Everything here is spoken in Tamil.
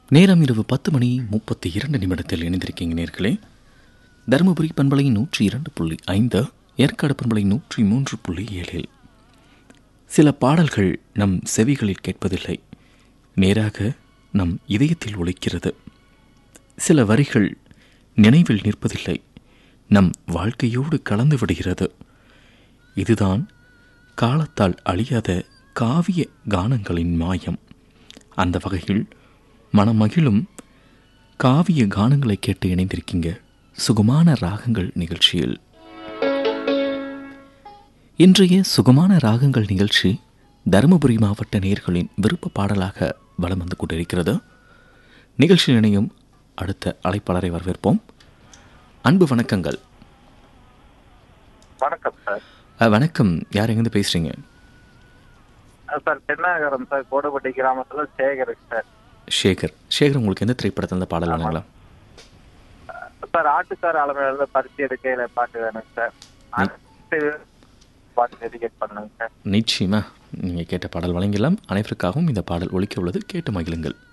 நேரம் இரவு பத்து மணி முப்பத்தி இரண்டு நிமிடத்தில் இணைந்திருக்கீங்க நேர்களே தருமபுரி பண்பலை நூற்றி இரண்டு புள்ளி ஐந்து ஏற்காடு பண்பலை நூற்றி மூன்று புள்ளி ஏழில் சில பாடல்கள் நம் செவிகளில் கேட்பதில்லை நேராக நம் இதயத்தில் ஒலிக்கிறது சில வரிகள் நினைவில் நிற்பதில்லை நம் வாழ்க்கையோடு கலந்து விடுகிறது இதுதான் காலத்தால் அழியாத காவிய கானங்களின் மாயம் அந்த வகையில் மனமகிழும் காவிய கானங்களை கேட்டு இணைந்திருக்கீங்க சுகமான ராகங்கள் நிகழ்ச்சியில் இன்றைய சுகமான ராகங்கள் நிகழ்ச்சி தருமபுரி மாவட்ட நேர்களின் விருப்ப பாடலாக வலம் வந்து கொண்டிருக்கிறது நிகழ்ச்சி இணையும் அடுத்த அழைப்பாளரை வரவேற்போம் அன்பு வணக்கங்கள் வணக்கம் சார் அஹ், வணக்கம் யார் எங்கேருந்து பேசுகிறீங்க அஹ் சார் தென்னாகரம் சார் கோடப்பட்டி கிராமத்துல சேகர் சார் சேகர் சேகர் உங்களுக்கு எந்த திரைப்படத்தில் இந்த பாடல் வேணுங்களா சார் ஆட்டுக்கார அளமையில பரிசு எடுக்கையில பாட்டு வேணும் சார் அடுத்து பாட்டு டெடிகேட் பண்ணுங்க சார் நிச்சயமா நீங்கள் கேட்ட பாடல் வழங்கலாம் அனைவருக்காகவும் இந்த பாடல் ஒலிக்க உள்ளது கேட்டு மகிழுங்கள்